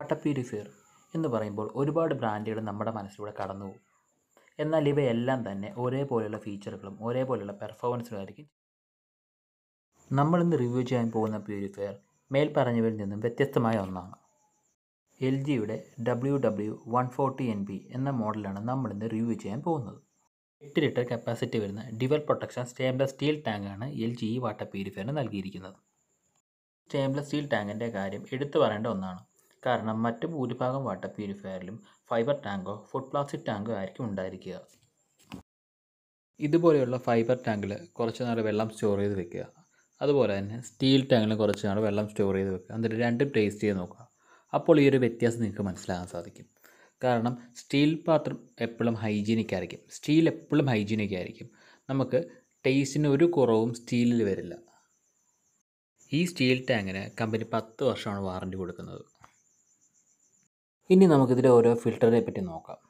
water purifier എന്ന് പറയുമ്പോൾ ഒരുപാട് ബ്രാൻഡുകൾ നമ്മുടെ മനസ്സിലൂടെ കടന്നു പോകും എന്നാൽ ഇവയെല്ലാം തന്നെ ഒരേപോലെയുള്ള ഫീച്ചറുകളും ഒരേപോലെയുള്ള പെർഫോമൻസും ആയിരിക്കും നമ്മളിന്ന് റിവ്യൂ ചെയ്യാൻ പോകുന്ന പ്യൂരിഫയർ മേൽ പറഞ്ഞവരിൽ നിന്നും വ്യത്യസ്തമായ ഒന്നാണ് എൽ ജിയുടെ W W one forty N B എന്ന മോഡലാണ് നമ്മളിന്ന് റിവ്യൂ ചെയ്യാൻ പോകുന്നത് എട്ട് ലിറ്റർ കപ്പാസിറ്റി വരുന്ന ഡിവൽ പ്രൊട്ടക്ഷൻ സ്റ്റേംലെസ് സ്റ്റീൽ ടാങ്കാണ് എൽ ജി ഈ വാട്ടർ പ്യൂരിഫയറിന് നൽകിയിരിക്കുന്നത് സ്റ്റേംലെസ് സ്റ്റീൽ ടാങ്കിൻ്റെ കാര്യം എടുത്തു പറയേണ്ട ഒന്നാണ് കാരണം മറ്റ് ഭൂരിഭാഗം വാട്ടർ പ്യൂരിഫയറിലും ഫൈബർ ടാങ്കോ ഫുഡ് പ്ലാസ്റ്റിക് ടാങ്കോ ആയിരിക്കും ഉണ്ടായിരിക്കുക ഇതുപോലെയുള്ള ഫൈബർ ടാങ്കിൽ കുറച്ച് നാൾ വെള്ളം സ്റ്റോർ ചെയ്ത് വെക്കുക അതുപോലെ തന്നെ സ്റ്റീൽ ടാങ്കിൽ കുറച്ച് നാൾ വെള്ളം സ്റ്റോർ ചെയ്ത് വെക്കുക എന്നിട്ട് രണ്ടും ടേസ്റ്റ് ചെയ്ത് നോക്കുക അപ്പോൾ ഈ ഒരു വ്യത്യാസം നിങ്ങൾക്ക് മനസ്സിലാകാൻ സാധിക്കും കാരണം സ്റ്റീൽ പാത്രം എപ്പോഴും ഹൈജീനിക് ആയിരിക്കും സ്റ്റീൽ എപ്പോഴും ഹൈജീനിക് ആയിരിക്കും നമുക്ക് ടേസ്റ്റിന് ഒരു കുറവും സ്റ്റീലിൽ വരില്ല ഈ സ്റ്റീൽ ടാങ്കിന് കമ്പനി പത്ത് വർഷമാണ് വാറണ്ടി കൊടുക്കുന്നത് ഇനി നമുക്കിതിലെ ഓരോ ഫിൽറ്ററിനെ പറ്റി നോക്കാം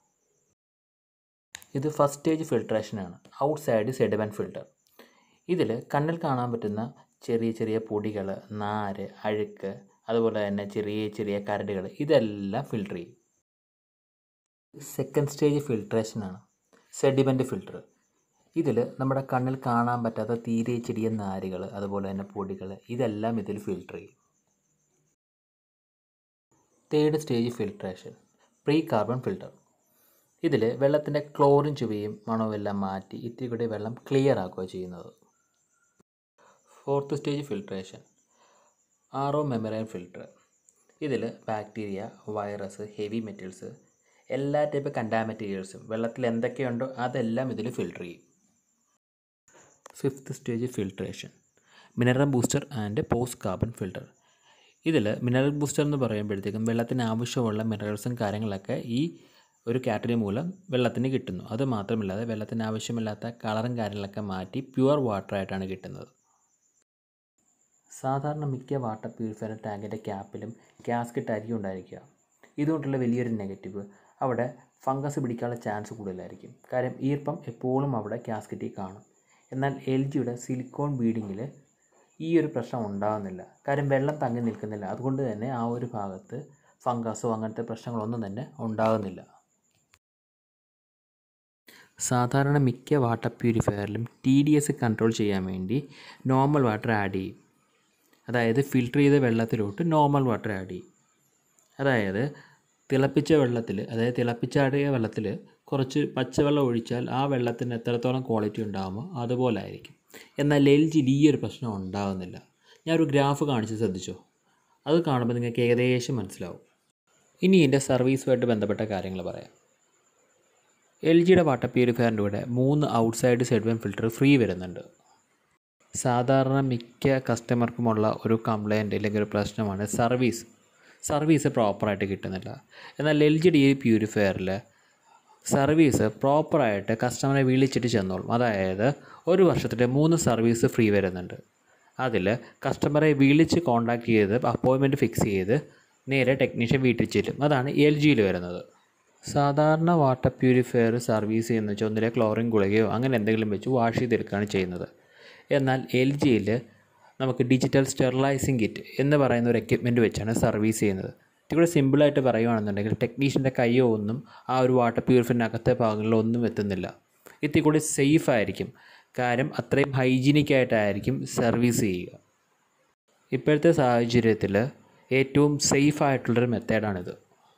ഇത് ഫസ്റ്റ് സ്റ്റേജ് ഫിൽട്രേഷനാണ് ഔട്ട് സൈഡ് സെഡിമെൻറ്റ് ഫിൽറ്റർ ഇതിൽ കണ്ണിൽ കാണാൻ പറ്റുന്ന ചെറിയ ചെറിയ പൊടികൾ നാര് അഴുക്ക് അതുപോലെ തന്നെ ചെറിയ ചെറിയ കരടുകൾ ഇതെല്ലാം ഫിൽട്ടർ ചെയ്യും സെക്കൻഡ് സ്റ്റേജ് ഫിൽട്രേഷനാണ് സെഡിമെൻറ്റ് ഫിൽട്ടർ ഇതിൽ നമ്മുടെ കണ്ണിൽ കാണാൻ പറ്റാത്ത തീരെ ചെറിയ നാരുകൾ അതുപോലെ തന്നെ പൊടികൾ ഇതെല്ലാം ഇതിൽ ഫിൽട്ടർ ചെയ്യും third stage filtration pre carbon filter ഇതിൽ വെള്ളത്തിൻ്റെ ക്ലോറിൻ ചുവയും മണവും എല്ലാം മാറ്റി ഇത്തിരി കൂടി വെള്ളം ക്ലിയർ ആക്കുക ചെയ്യുന്നത് fourth stage filtration R O membrane filter ഇതിൽ ബാക്ടീരിയ വൈറസ് ഹെവി മെറ്റൽസ് എല്ലാ ടൈപ്പ് കണ്ടാ മെറ്റീരിയൽസും വെള്ളത്തിൽ എന്തൊക്കെയുണ്ടോ അതെല്ലാം ഇതിൽ ഫിൽട്ടർ ചെയ്യും fifth stage filtration mineral booster and post carbon filter ഇതിൽ മിനറൽ ബൂസ്റ്റർ എന്ന് പറയുമ്പോഴത്തേക്കും വെള്ളത്തിന് ആവശ്യമുള്ള മിനറൽസും കാര്യങ്ങളൊക്കെ ഈ ഒരു കാറ്റഗറി മൂലം വെള്ളത്തിന് കിട്ടുന്നു അത് മാത്രമല്ലാതെ വെള്ളത്തിന് ആവശ്യമില്ലാത്ത കളറും കാര്യങ്ങളൊക്കെ മാറ്റി പ്യുവർ വാട്ടറായിട്ടാണ് കിട്ടുന്നത് സാധാരണ മിക്ക വാട്ടർ പ്യൂരിഫയർ ടാങ്കിൻ്റെ ക്യാപ്പിലും ഗ്യാസ്കറ്റ് ആയിരിക്കും ഉണ്ടായിരിക്കുക ഇതുകൊണ്ടുള്ള വലിയൊരു നെഗറ്റീവ് അവിടെ ഫംഗസ് പിടിക്കാനുള്ള ചാൻസ് കൂടുതലായിരിക്കും കാര്യം ഈർപ്പം എപ്പോഴും അവിടെ ഗ്യാസ്കറ്റിൽ കാണും എന്നാൽ എൽ ജിയുടെ സിലിക്കോൺ ബീഡിങ്ങിൽ ഈ ഒരു പ്രശ്നം ഉണ്ടാകുന്നില്ല കാര്യം വെള്ളം തങ്ങി നിൽക്കുന്നില്ല അതുകൊണ്ട് തന്നെ ആ ഒരു ഭാഗത്ത് ഫംഗസോ അങ്ങനത്തെ പ്രശ്നങ്ങളൊന്നും തന്നെ ഉണ്ടാകുന്നില്ല സാധാരണ മിക്ക വാട്ടർ പ്യൂരിഫയറിലും ടി ഡി എസ് കൺട്രോൾ ചെയ്യാൻ വേണ്ടി നോർമൽ വാട്ടർ ആഡ് ചെയ്യും അതായത് ഫിൽട്ടർ ചെയ്ത വെള്ളത്തിലോട്ട് നോർമൽ വാട്ടർ ആഡ് ചെയ്യും അതായത് തിളപ്പിച്ച വെള്ളത്തിൽ അതായത് തിളപ്പിച്ചാടിയ വെള്ളത്തിൽ കുറച്ച് പച്ചവെള്ളം ഒഴിച്ചാൽ ആ വെള്ളത്തിന് എത്രത്തോളം ക്വാളിറ്റി ഉണ്ടാകുമോ അതുപോലെ ആയിരിക്കും എന്നാൽ എൽ ജിയിൽ ഈ ഒരു പ്രശ്നം ഉണ്ടാകുന്നില്ല ഞാൻ ഒരു ഗ്രാഫ് കാണിച്ച് ശ്രദ്ധിച്ചോ അത് കാണുമ്പോൾ നിങ്ങൾക്ക് ഏകദേശം മനസ്സിലാവും ഇനി ഇതിൻ്റെ സർവീസുമായിട്ട് ബന്ധപ്പെട്ട കാര്യങ്ങൾ പറയാം എൽ ജിയുടെ വാട്ടർ പ്യൂരിഫയറിൻ്റെ കൂടെ മൂന്ന് ഔട്ട്സൈഡ് സെഡ്വൻ ഫിൽറ്റർ ഫ്രീ വരുന്നുണ്ട് സാധാരണ മിക്ക കസ്റ്റമർക്കുമുള്ള ഒരു കംപ്ലയിൻ്റ് അല്ലെങ്കിൽ ഒരു പ്രശ്നമാണ് സർവീസ് സർവീസ് പ്രോപ്പറായിട്ട് കിട്ടുന്നില്ല എന്നാൽ എൽ ജിയുടെ ഈ പ്യൂരിഫയറിൽ സർവീസ് പ്രോപ്പറായിട്ട് കസ്റ്റമറെ വിളിച്ചിട്ട് ചെന്നോളും അതായത് ഒരു വർഷത്തിൽ മൂന്ന് സർവീസ് ഫ്രീ വരുന്നുണ്ട് അതിൽ കസ്റ്റമറെ വിളിച്ച് കോൺടാക്ട് ചെയ്ത് അപ്പോയിൻമെൻറ്റ് ഫിക്സ് ചെയ്ത് നേരെ ടെക്നീഷ്യൻ വീട്ടിൽ ചെല്ലും അതാണ് എൽ ജിയിൽ വരുന്നത് സാധാരണ വാട്ടർ പ്യൂരിഫയർ സർവീസ് ചെയ്യുന്ന വെച്ചാൽ ഒന്നിലെ ക്ലോറിൻ ഗുളികയോ അങ്ങനെ എന്തെങ്കിലും വെച്ച് വാഷ് ചെയ്തെടുക്കുകയാണ് ചെയ്യുന്നത് എന്നാൽ എൽ ജിയിൽ നമുക്ക് ഡിജിറ്റൽ സ്റ്റെറിലൈസിങ് കിറ്റ് എന്ന് പറയുന്ന ഒരു എക്യുപ്മെൻറ്റ് വെച്ചാണ് സർവീസ് ചെയ്യുന്നത് ഇത്തിരി സിമ്പിളായിട്ട് പറയുകയാണെന്നുണ്ടെങ്കിൽ ടെക്നീഷ്യൻ്റെ കയ്യോ ഒന്നും ആ ഒരു വാട്ടർ പ്യൂരിഫയറിൻ്റെ അകത്തെ ഭാഗങ്ങളിലോ ഒന്നും എത്തുന്നില്ല ഇത്തിരി കൂടി സേഫ് ആയിരിക്കും കാര്യം അത്രയും ഹൈജീനിക് ആയിട്ടായിരിക്കും സർവീസ് ചെയ്യുക ഇപ്പോഴത്തെ സാഹചര്യത്തിൽ ഏറ്റവും സേഫ് ആയിട്ടുള്ളൊരു മെത്തേഡാണിത്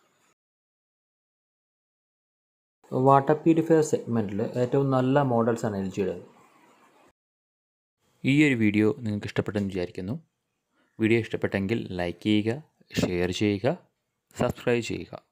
വാട്ടർ പ്യൂരിഫയർ സെഗ്മെൻറ്റിൽ ഏറ്റവും നല്ല മോഡൽസാണ് എൽ ജിയുടെ ഈ ഒരു വീഡിയോ നിങ്ങൾക്ക് ഇഷ്ടപ്പെട്ടെന്ന് വിചാരിക്കുന്നു വീഡിയോ ഇഷ്ടപ്പെട്ടെങ്കിൽ ലൈക്ക് ചെയ്യുക ഷെയർ ചെയ്യുക സബ്സ്ക്രൈബ് ചെയ്യുക